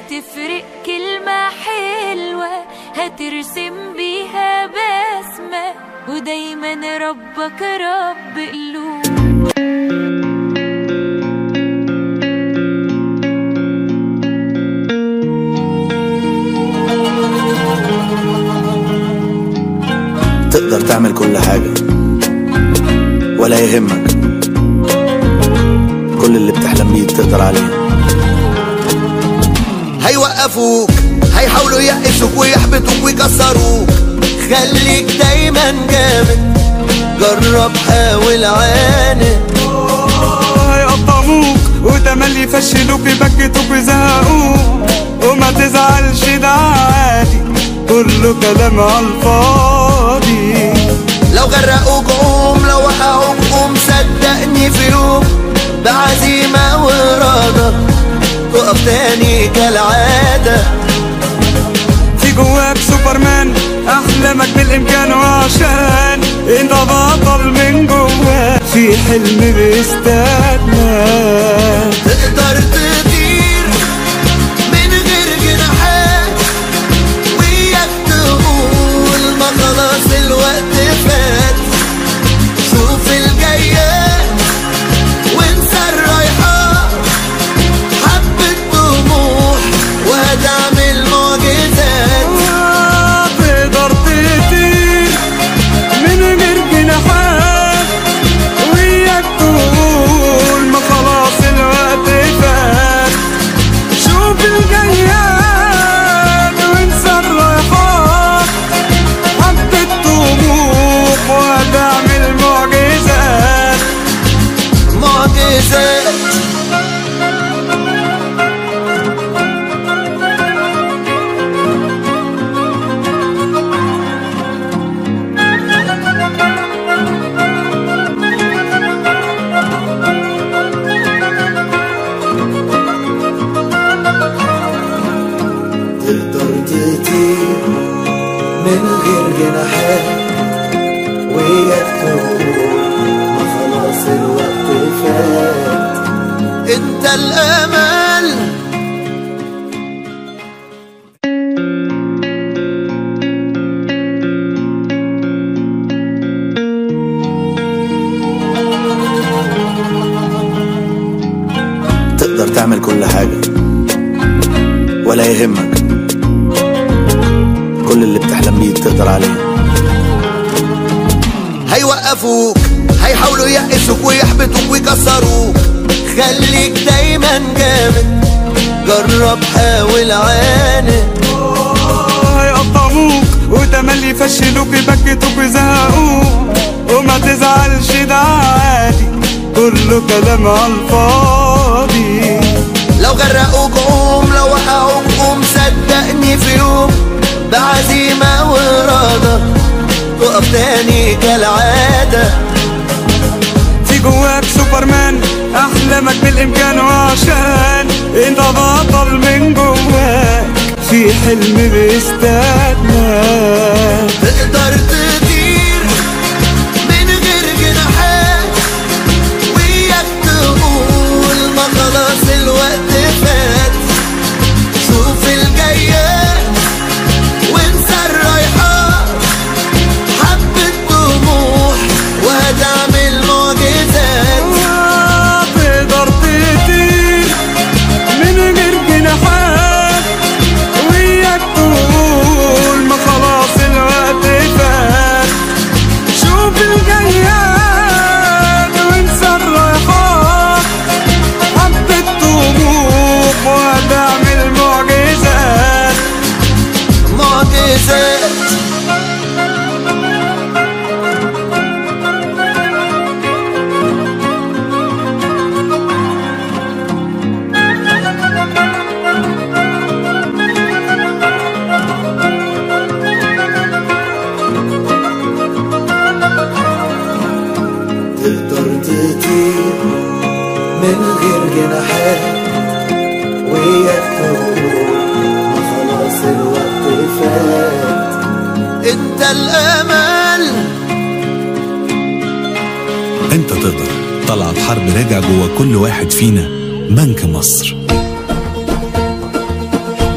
هتفرق كلمة حلوة هترسم بيها بسمة ودايما ربك رب قلوب تقدر تعمل كل حاجة ولا يهمك كل اللي بتحلم بيه تقدر عليه هيوقفوك هيحاولوا يقفوك ويحبطوك ويكسروك خليك دايما جامد جرب حاول عاند هيقطعوك وتملي يفشلوك يبكتوك ويزهقوك وما تزعلش ده عادي كله كلام على الفاضي لو غرقوك قوم لو وقعوك قوم صدقني في يوم بعزيمة وإرادة تقف تاني كالعادة في جواك سوبرمان احلامك بالامكان وعشان انت بطل من جواك في حلم بيستناك تقدر تطير من غير جناحات وياك تقول ما خلاص الوقت فات شوف الجايات وانسى الرايحات حبة طموح وهتعمل معجزات تقدر تطير من غير جناحات وياك تقول ما خلاص الوقت فات شوف الجياد وانسى الرايحات حبة طموح وهتعمل معجزات معجزات تقدر تطير من غير جناحات وياك تقول ما خلاص الوقت فات انت الامل تقدر تعمل كل حاجة ولا يهمك كل اللي بتحلم بيه تقدر عليه هيوقفوك هيحاولوا يقفوك ويحبطوك ويكسروك خليك دايما جامد جرب حاول عاند هيقطعوك وتملي يفشلوك يبكتوك ويزهقوك وما تزعلش ده عادي كله كلام على الفاضي لو غرقوك قوم لو وقعوك قوم صدقني في يوم بعزيمة وإرادة تقف تاني كالعادة في جواك سوبرمان احلامك بالامكان وعشان انت بطل من جواك في حلم بيستناك تقدر تطير من غير جناحات وياك تقول ما خلاص الوقت فات شوف الجايات وانسى الرايحات حبة طموح وهتعمل معجزات تقدر تطير من غير جناحات وياك تقول ما خلاص الوقت فات شوف الجياد وانسى الرايحات حبة طموح وهتعمل معجزات معجزات تقدر تطير من غير جناحات وياك تقول ما خلاص الوقت فات انت الامل انت تقدر طلعت حرب راجع جوه كل واحد فينا بنك مصر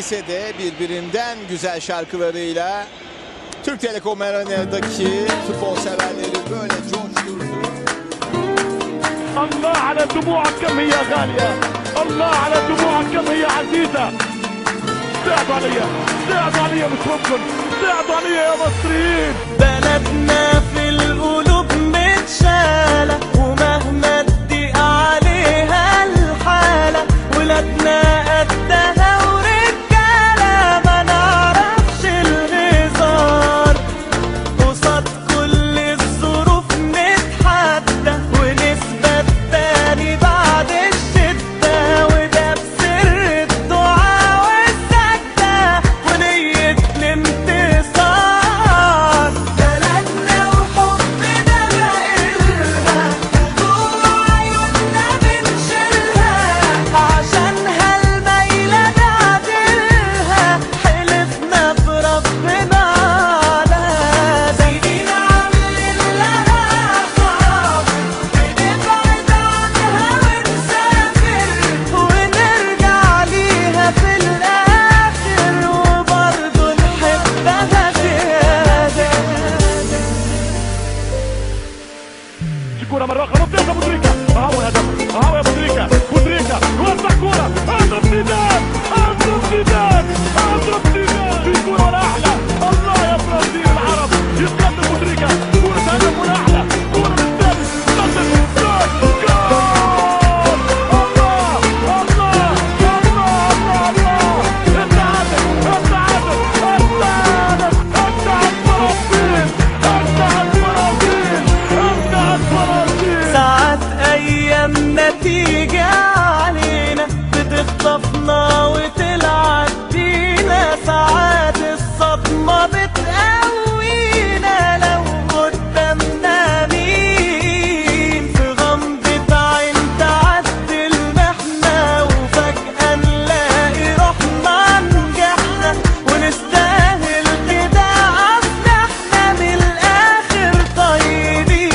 ise de birbirinden güzel şarkılarıyla Türk Telekom Arena'daki futbol severleri böyle coşturdu. الله على دموعك كم هي غالية الله على دموعك كم هي عزيزة ساعدوا عليا ساعدوا عليا مش ممكن ساعدوا عليا يا مصريين بلدنا في القلوب متشالة ومهما تضيق عليها الحالة ولادنا قدها ورجالة ما نعرفش الهزار قصاد كل الظروف نتحدى ونثبت تاني بعد الشدة وده بسر الدعاء والسجدة ونية الانتصار بلدنا وحبنا بقلها جوا عيوننا بنشيلها عشانها الميلة نعدلها حلفنا بربنا على سنين عاملين لها صعب بنبعد عنها ونسافر ونرجع ليها في الآخر وبرضه نحبها زيادة كورة مرة أخرى نطيها أبو تريكة أهو هدف أهو يا أبو تريكة أبو تريكة وسع كورة أضرب زيدان أضرب زيدان أضرب زيدان في كورة ولا أحلى الله يا برازيل العرب يتقدم أبو تريكة كورة هدف ولا أحلى كورة من الثالث قدم جول جول الله الله الله الله الله التعادل التعادل التعادل انتهت برازيل انتهت برازيل انتهت برازيل ساعات ايامنا تيجي علينا بتخطفنا وتلعب بينا ساعات الصدمة بتقوينا لو قدامنا مين في غمضة عين تعدي المحنة وفجأة نلاقي روحنا نجحنا ونستاهل كده اصل احنا من الاخر طيبين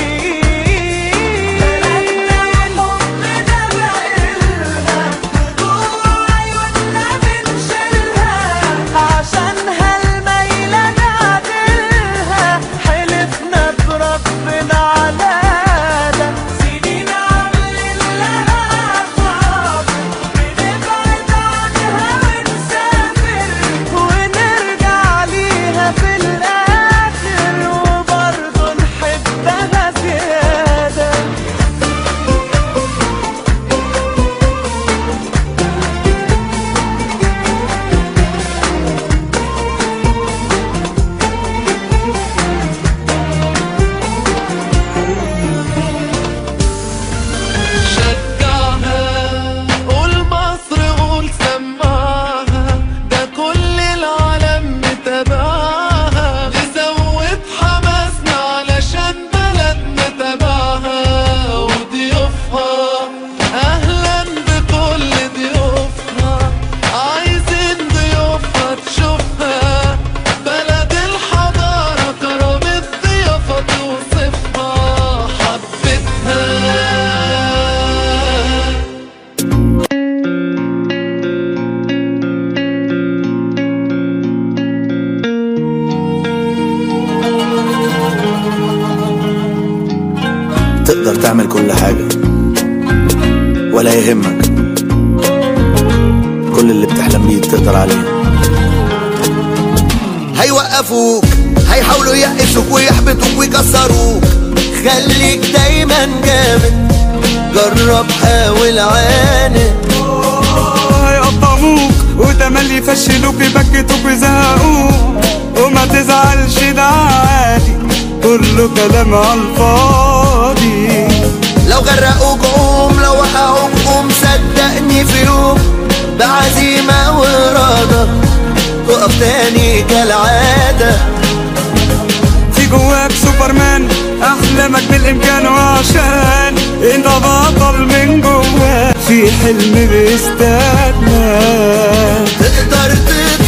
بلدنا وحبنا بقلها جوا عيوننا بنشيلها عشانها الميلة نعدلها حلفنا بربنا على ده سنين عاملين لها صعب بنبعد عنها ونسافر ونرجع ليها في الآخر وبرضه نحبها زيادة شجعها قول مصر قول سمعها ده كل العالم متابعها نزود حماسنا علشان بلدنا تبعها وضيوفها اهلا بكل ضيوفها عايزين ضيوفها تشوفها بلد الحضارة كرم الضيافة توصفها حبتها تقدر تعمل كل حاجة ولا يهمك كل اللي بتحلم بيه تقدر عليه هيوقفوك هيحاولوا يقسوك ويحبطوك ويكسروك خليك دايما جامد جرب حاول عاند هيقطعوك وتملي يفشلوك يبكتوك ويزهقوك وما تزعلش ده عادي كله كلام على الفاضي لو غرقوك قوم لو وقعوك قوم صدقني في يوم بعزيمة وإرادة تقف تاني كالعادة في جواك سوبرمان احلامك بالامكان وعشان انت بطل من جواك في حلم بيستناك تقدر تقدر